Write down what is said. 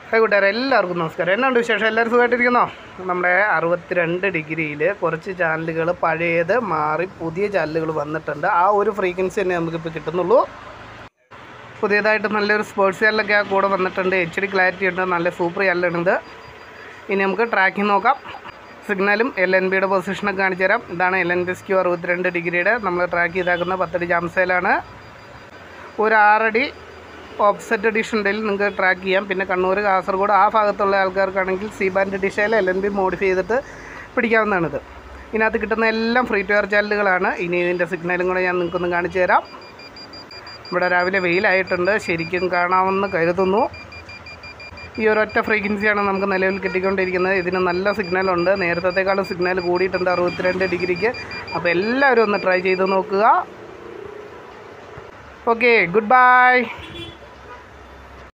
hi കൂട്ടുകാരെ എല്ലാവർക്കും നമസ്കാരം എന്നാണ്ട് വിശേഷം എല്ലാവരും സുഖമായിട്ടിരിക്കുന്നോ നമ്മുടെ അറുപത്തിരണ്ട് ഡിഗ്രിയിൽ കുറച്ച് ചാനലുകൾ പഴയത് മാറി പുതിയ ചാനലുകൾ വന്നിട്ടുണ്ട് ആ ഒരു ഫ്രീക്വൻസി തന്നെ നമുക്കിപ്പോൾ കിട്ടുന്നുള്ളൂ പുതിയതായിട്ട് നല്ലൊരു സ്പോർട്സ് ചാനലൊക്കെ ആ കൂടെ വന്നിട്ടുണ്ട് എച്ച് ഡി ക്ലാരിറ്റി ഉണ്ട് നല്ല സൂപ്പർ ചാനലാണിത് ഇനി നമുക്ക് ട്രാക്കിംഗ് നോക്കാം സിഗ്നലും എൽ എൻ ബിയുടെ പൊസിഷനൊക്കെ കാണിച്ചു തരാം ഇതാണ് എൽ എൻ ബി സ്ക്യൂ അറുപത്തിരണ്ട് ഡിഗ്രിയുടെ നമ്മൾ ട്രാക്ക് ചെയ്താക്കുന്ന പത്തടി ജാംസയിലാണ് ഒരു ആറടി ഓപ്സെറ്റ് എഡിഷൻ ഉണ്ടെങ്കിൽ നിങ്ങൾക്ക് ട്രാക്ക് ചെയ്യാം പിന്നെ കണ്ണൂർ കാസർഗോഡ് ആ ഭാഗത്തുള്ള ആൾക്കാർക്കാണെങ്കിൽ സി ബാൻഡ് ഡിഷയിൽ എൽ എൻ ബി മോഡിഫൈ ചെയ്തിട്ട് പിടിക്കാവുന്നതാണിത് ഇതിനകത്ത് കിട്ടുന്ന എല്ലാം ഫ്രീ ടു എയർ ചാനലുകളാണ് ഇനി ഇതിൻ്റെ സിഗ്നലും കൂടെ ഞാൻ നിങ്ങൾക്കൊന്ന് കാണിച്ചു തരാം ഇവിടെ രാവിലെ വെയിലായിട്ടുണ്ട് ശരിക്കും കാണാമെന്ന് കരുതുന്നു ഈ ഒരൊറ്റ ഫ്രീക്വൻസിയാണ് നമുക്ക് നിലവിൽ കിട്ടിക്കൊണ്ടിരിക്കുന്നത് ഇതിന് നല്ല സിഗ്നലുണ്ട് നേരത്തേക്കാളും സിഗ്നൽ കൂടിയിട്ടുണ്ട് അറുപത്തിരണ്ട് ഡിഗ്രിക്ക് അപ്പോൾ എല്ലാവരും ഒന്ന് ട്രൈ ചെയ്ത് നോക്കുക ഓക്കെ ഗുഡ് ബൈ